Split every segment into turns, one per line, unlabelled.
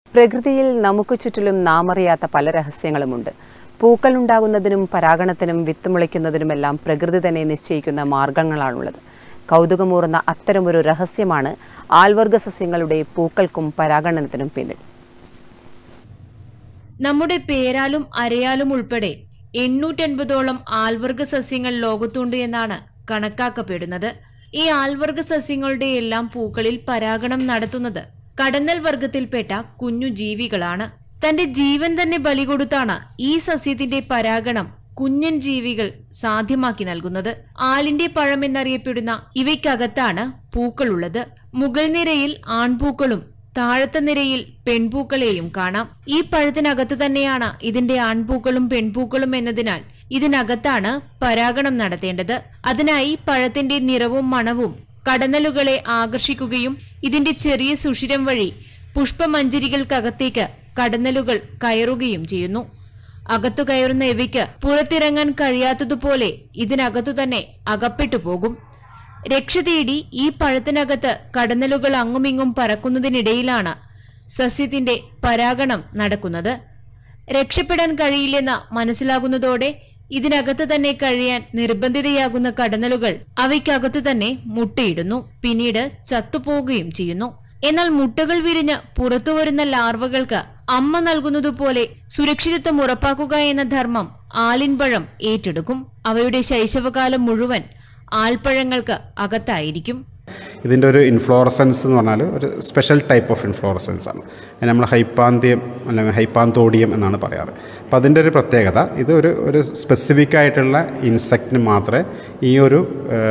പ്രകൃതിയിൽ നമുക്ക് ചുറ്റിലും നാമറിയാത്ത പല രഹസ്യങ്ങളുമുണ്ട് പൂക്കൾ ഉണ്ടാകുന്നതിനും പരാഗണത്തിനും വിത്ത് മുളയ്ക്കുന്നതിനുമെല്ലാം പ്രകൃതി തന്നെ നിശ്ചയിക്കുന്ന മാർഗങ്ങളാണുള്ളത് കൗതുകമൂറുന്ന അത്തരമൊരു രഹസ്യമാണ് ആൽവർഗ സസ്യങ്ങളുടെ പൂക്കൾക്കും പരാഗണനത്തിനും പിന്നിൽ
നമ്മുടെ പേരാലും അരയാലും ഉൾപ്പെടെ എണ്ണൂറ്റൻപതോളം ആൽവർഗ സസ്യങ്ങൾ ലോകത്തുണ്ട് എന്നാണ് കണക്കാക്കപ്പെടുന്നത് ഈ ആൽവർഗ സസ്യങ്ങളുടെ എല്ലാം പൂക്കളിൽ പരാഗണം നടത്തുന്നത് കടന്നൽ വർഗത്തിൽപ്പെട്ട കുഞ്ഞു ജീവികളാണ് തന്റെ ജീവൻ തന്നെ ബലി കൊടുത്താണ് ഈ സസ്യത്തിന്റെ പരാഗണം കുഞ്ഞൻ ജീവികൾ സാധ്യമാക്കി നൽകുന്നത് ആലിന്റെ പഴം എന്നറിയപ്പെടുന്ന ഇവയ്ക്കകത്താണ് പൂക്കളുള്ളത് മുകൾ നിരയിൽ ആൺപൂക്കളും താഴത്തെ നിരയിൽ പെൺപൂക്കളെയും കാണാം ഈ പഴത്തിനകത്ത് തന്നെയാണ് ഇതിന്റെ ആൺപൂക്കളും പെൺപൂക്കളും എന്നതിനാൽ ഇതിനകത്താണ് പരാഗണം നടത്തേണ്ടത് അതിനായി പഴത്തിന്റെ നിറവും മണവും കടന്നലുകളെ ആകർഷിക്കുകയും ഇതിന്റെ ചെറിയ സുഷിരം വഴി പുഷ്പമഞ്ജരികൾക്കകത്തേക്ക് കടന്നലുകൾ കയറുകയും ചെയ്യുന്നു അകത്തു കയറുന്ന ഇവയ്ക്ക് പുറത്തിറങ്ങാൻ കഴിയാത്തതുപോലെ ഇതിനകത്തു തന്നെ അകപ്പെട്ടു പോകും രക്ഷ തേടി ഈ പഴത്തിനകത്ത് കടന്നലുകൾ അങ്ങുമിങ്ങും പറക്കുന്നതിനിടയിലാണ് സസ്യത്തിന്റെ പരാഗണം നടക്കുന്നത് രക്ഷപ്പെടാൻ കഴിയില്ലെന്ന് മനസ്സിലാകുന്നതോടെ ഇതിനകത്ത് തന്നെ കഴിയാൻ നിർബന്ധിതയാകുന്ന കടന്നലുകൾ അവയ്ക്കകത്ത് തന്നെ മുട്ടയിടുന്നു പിന്നീട് ചത്തുപോകുകയും ചെയ്യുന്നു എന്നാൽ മുട്ടകൾ വിരിഞ്ഞ് പുറത്തു വരുന്ന ലാർവകൾക്ക് അമ്മ നൽകുന്നതുപോലെ സുരക്ഷിതത്വം ഉറപ്പാക്കുക എന്ന ധർമ്മം ആലിൻപഴം ഏറ്റെടുക്കും അവയുടെ ശൈശവകാലം മുഴുവൻ ആൽപ്പഴങ്ങൾക്ക് അകത്തായിരിക്കും
ഇതിൻ്റെ ഒരു ഇൻഫ്ലോറസൻസ് എന്ന് പറഞ്ഞാൽ ഒരു സ്പെഷ്യൽ ടൈപ്പ് ഓഫ് ഇൻഫ്ലോറസൻസ് ആണ് അതിന് നമ്മൾ ഹൈപ്പാന്ത്യം അല്ലെങ്കിൽ ഹൈപ്പാന്തോഡിയം എന്നാണ് പറയാറ് അപ്പം അതിൻ്റെ ഒരു പ്രത്യേകത ഇത് ഒരു ഒരു സ്പെസിഫിക് ആയിട്ടുള്ള ഇൻസെക്റ്റിന് മാത്രമേ ഈ ഒരു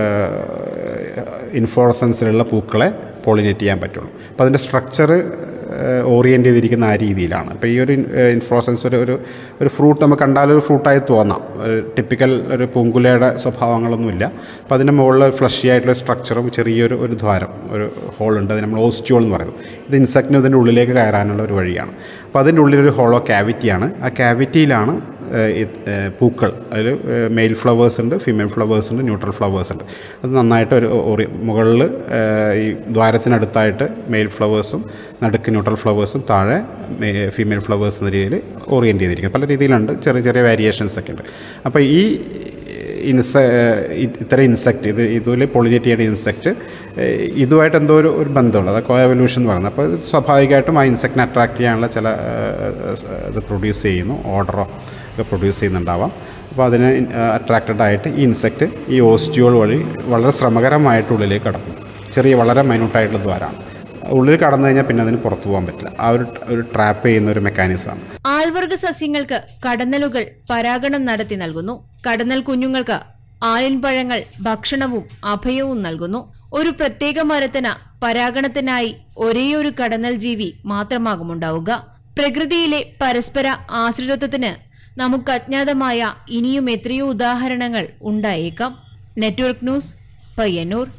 ഇൻഫ്ലോറസൻസിലുള്ള പൂക്കളെ പോളിനേറ്റ് ചെയ്യാൻ പറ്റുള്ളൂ അപ്പോൾ അതിൻ്റെ സ്ട്രക്ചർ ഓറിയൻ്റ് ചെയ്തിരിക്കുന്ന ആ രീതിയിലാണ് അപ്പോൾ ഈ ഒരു ഇൻഫ്ലോസൻസ് ഒരു ഒരു ഒരു ഫ്രൂട്ട് നമുക്ക് കണ്ടാൽ ഒരു ഫ്രൂട്ടായി തോന്നാം ഒരു ടിപ്പിക്കൽ ഒരു പൂങ്കുലയുടെ സ്വഭാവങ്ങളൊന്നുമില്ല അപ്പോൾ അതിൻ്റെ മുകളിൽ ഫ്ലഷി ആയിട്ടുള്ള സ്ട്രക്ചറും ചെറിയൊരു ഒരു ദ്വാരം ഒരു ഹോളുണ്ട് അത് നമ്മൾ ഓസ്റ്റിയോൾ എന്ന് പറയുന്നത് ഇത് ഇൻസെക്റ്റിന് ഇതിൻ്റെ ഉള്ളിലേക്ക് കയറാനുള്ള ഒരു വഴിയാണ് അപ്പോൾ അതിൻ്റെ ഉള്ളിലൊരു ഹോളോ ക്യാവിറ്റിയാണ് ആ ക്യാവിറ്റിയിലാണ് പൂക്കൾ അതിൽ മെയിൽ ഫ്ലവേഴ്സ് ഉണ്ട് ഫീമെയിൽ ഫ്ലവേഴ്സ് ഉണ്ട് ന്യൂട്രൽ ഫ്ലവേഴ്സ് ഉണ്ട് അത് നന്നായിട്ട് ഒരു ഓറി മുകളിൽ ഈ ദ്വാരത്തിനടുത്തായിട്ട് മെയിൽ ഫ്ലവേഴ്സും നടുക്ക് ന്യൂട്രൽ ഫ്ലവേഴ്സും താഴെ ഫീമെയിൽ ഫ്ലവേഴ്സ് എന്ന രീതിയിൽ ഓറിയൻറ്റ് ചെയ്തിരിക്കുന്നത് പല രീതിയിലുണ്ട് ചെറിയ ചെറിയ വേരിയേഷൻസ് ഒക്കെ ഉണ്ട് അപ്പോൾ ഈ ഇൻസ ഇത്തരം ഇൻസെക്റ്റ് ഇത് ഇതിൽ പൊളിനേറ്റ് ചെയ്യുന്ന ഇൻസെക്റ്റ് ഇതുമായിട്ട് എന്തോ ഒരു ഒരു ബന്ധമുണ്ട് അത് കോഎവല്യൂഷൻ എന്ന് പറയുന്നത് അപ്പോൾ ഇത് സ്വാഭാവികമായിട്ടും ആ ഇൻസെക്റ്റിനെ അട്രാക്ട് ചെയ്യാനുള്ള ചില ഇത് പ്രൊഡ്യൂസ് ചെയ്യുന്നു ഓർഡറോ ഒക്കെ പ്രൊഡ്യൂസ് ചെയ്യുന്നുണ്ടാവാം അപ്പോൾ അതിന് അട്രാക്റ്റഡ് ആയിട്ട് ഈ ഇൻസെക്റ്റ് ഈ ഓസ്റ്റിയോൾ വഴി വളരെ ശ്രമകരമായിട്ട് ഉള്ളിലേക്ക് കടക്കും ചെറിയ വളരെ മൈന്യൂട്ടായിട്ടുള്ള ദ്വാരമാണ് ഉള്ളിൽ കടന്നു കഴിഞ്ഞാൽ പിന്നെ അതിന് പുറത്തു പോകാൻ പറ്റില്ല ആ ഒരു ഒരു ട്രാപ്പ് ചെയ്യുന്ന ഒരു മെക്കാനിസമാണ്
ആൽവർഗ സസ്യങ്ങൾക്ക് കടന്നലുകൾ പരാഗണം നടത്തി നൽകുന്നു കടന്നൽ കുഞ്ഞുങ്ങൾക്ക് ആലിൻ പഴങ്ങൾ ഭക്ഷണവും അഭയവും നൽകുന്നു ഒരു പ്രത്യേക മരത്തിന് പരാഗണത്തിനായി ഒരേയൊരു കടന്നൽ ജീവി മാത്രമാകുമുണ്ടാവുക പ്രകൃതിയിലെ പരസ്പര ആശ്രിതത്വത്തിന് നമുക്ക് അജ്ഞാതമായ ഇനിയും എത്രയോ ഉദാഹരണങ്ങൾ ഉണ്ടായേക്കാം നെറ്റ്വർക്ക് ന്യൂസ് പയ്യന്നൂർ